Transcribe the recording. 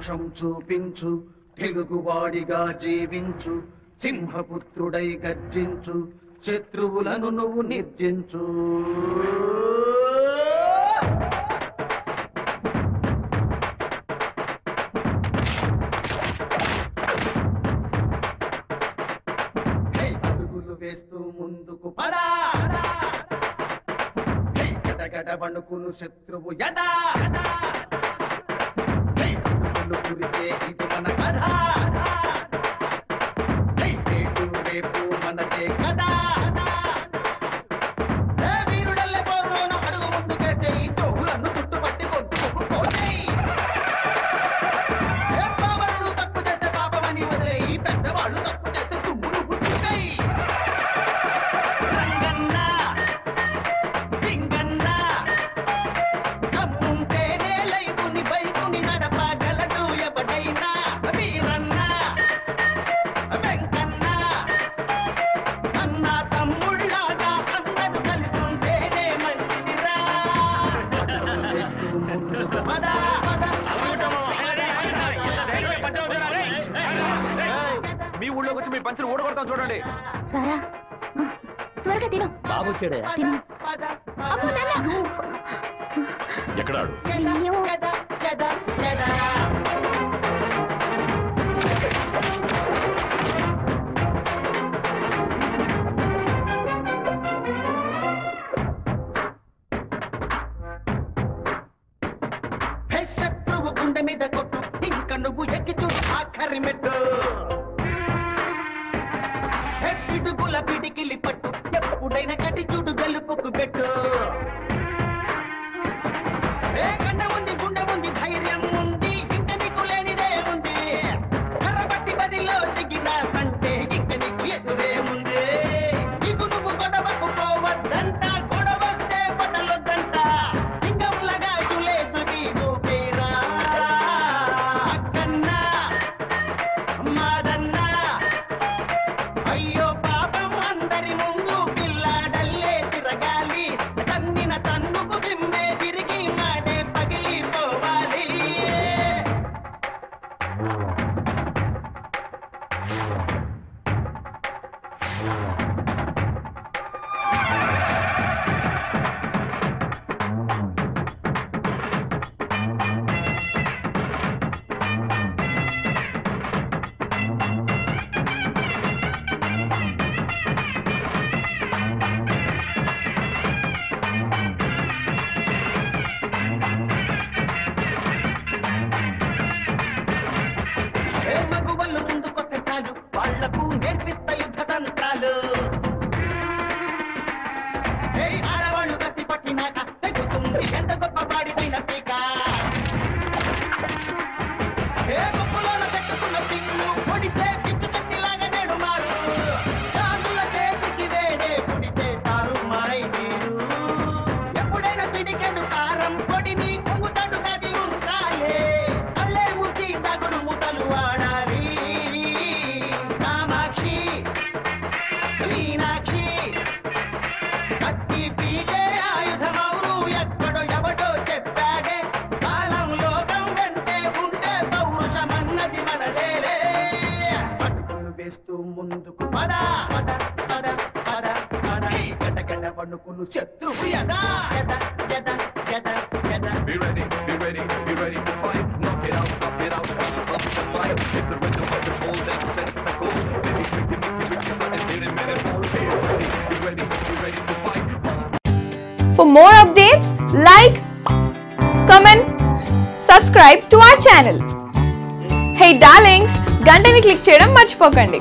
పౌరుషం చూపించు తెలుగువాడిగా జీవించు సింహపుత్రుడై గర్జించు శత్రువులను నువ్వు నిర్జించు హే, అడుగులు వేస్తూ ముందుకు పదా హే, గడగడ వణుకును శత్రువు యదా హే, అడుగులు కురిసే ఇది మన కథ హే, రేపు రేపు మనదే కదా హే, వీరుడల్లే పోరులోన అడుగు ముందుకేస్తే ఈ చెవులను చుట్టుపట్టి కొట్టుకు పోతాయి ఏ పామరుడు తప్పు చేస్తే పాపమని వదిలే ఈ పెద్దవాళ్ళు తప్పు చేస్తే తుమ్ములు పుట్టుతాయి రంగన్న సింగన్న కమ్ముంటేనే లైఫుని బైకుని నడపగలడు ఎవడైనా వీరన్న వెంకన్న అన్న తమ్ముళ్ళగా అందరూ కలిసి ఉంటేనే మంచిదిరా వేస్తూ ముందుకు పద పద మీ ఊళ్ళోకి వచ్చి మీ పంచులు ఊడగొడతాం చూడండి రారా త్వరగా తిను బాబు వచ్చాడే తిను అమ్మో నాన్న ఎక్కడాడు అయ్యో. హే శత్రువు గుండె మీద కొట్టు ఇంకా నువ్వు ఎక్కి చూడు ఆఖరి మెట్టు హే పిడుగుల పిడికిలి పట్టు ఎప్పుడైనా కటి చూడు గెలుపుకు పెట్టు ఏ కన్న ఉంది గుండె ఉంది ధైర్యం ఉంది ఇంక నీకు లేనిదే ఉంది కర్రబట్టి బదిలో దిగిన అంటే ఇంక నీకు ఎదురే ఉంది ఇకు నువ్వు గొడవకు పోవద్దంట గొడవస్తే బదలొద్దంట సింగంలగా చులేదు నీకు పేరా అక్కన్నా మాదన్నా అయ్యో పాపం అందరి ముందు పిల్లాడల్లే తిరగాలి తన్నిన తన్నుకు దిమ్మే తిరిగి మాడే పగిలిపోవాలి ఏ మగువలు ముందుకొస్తే చాలు వాళ్లకు నేర్పిస్తా యుద్ధ తంత్రాలు ఏ ఆడవాళ్ళు కత్తి పట్టినాక తెగుతుంది ఎంత గొప్ప వాడిదైన పీక ఏ గొప్పలోన పెట్టుకున్న పిన్ను పొడితే పిచ్చు కత్తిలాగా నేడు మారు రాజుల చేతికి వేడే పొడితే తారు మారై నీరు ఎప్పుడైనా పిడికెడు కారం పొడిని కుంగుతాడు నది ఉంటాలే అల్లే మూసి తగుడు ముతలు వాడాలి కామాక్షి మీనాక్షి కత్తి పీకే ఆయుధమౌరు ఎక్కడో ఎవడో చెప్పాడే కాలం లోకం వెంటే ఉంటే పౌరుషమన్నది మనదేలే పట్టుకులు వేస్తూ ముందుకు పద పద పద పద పద ఈ గడ్డ గడ్డ పన్నుకును శత్రువు యదా యద యద యద యద Be ready, be ready, be ready to fight. Knock it out, knock it out, up, up the mic. If the rhythm of the whole makes sense, then go. Maybe tricky, Mickey, Ricky, something, hit it, minute, more. Be ready, be ready, be ready to fight. For more updates, like, comment, subscribe to our channel. Hey darlings, గంటని click చేయడం మర్చిపోకండి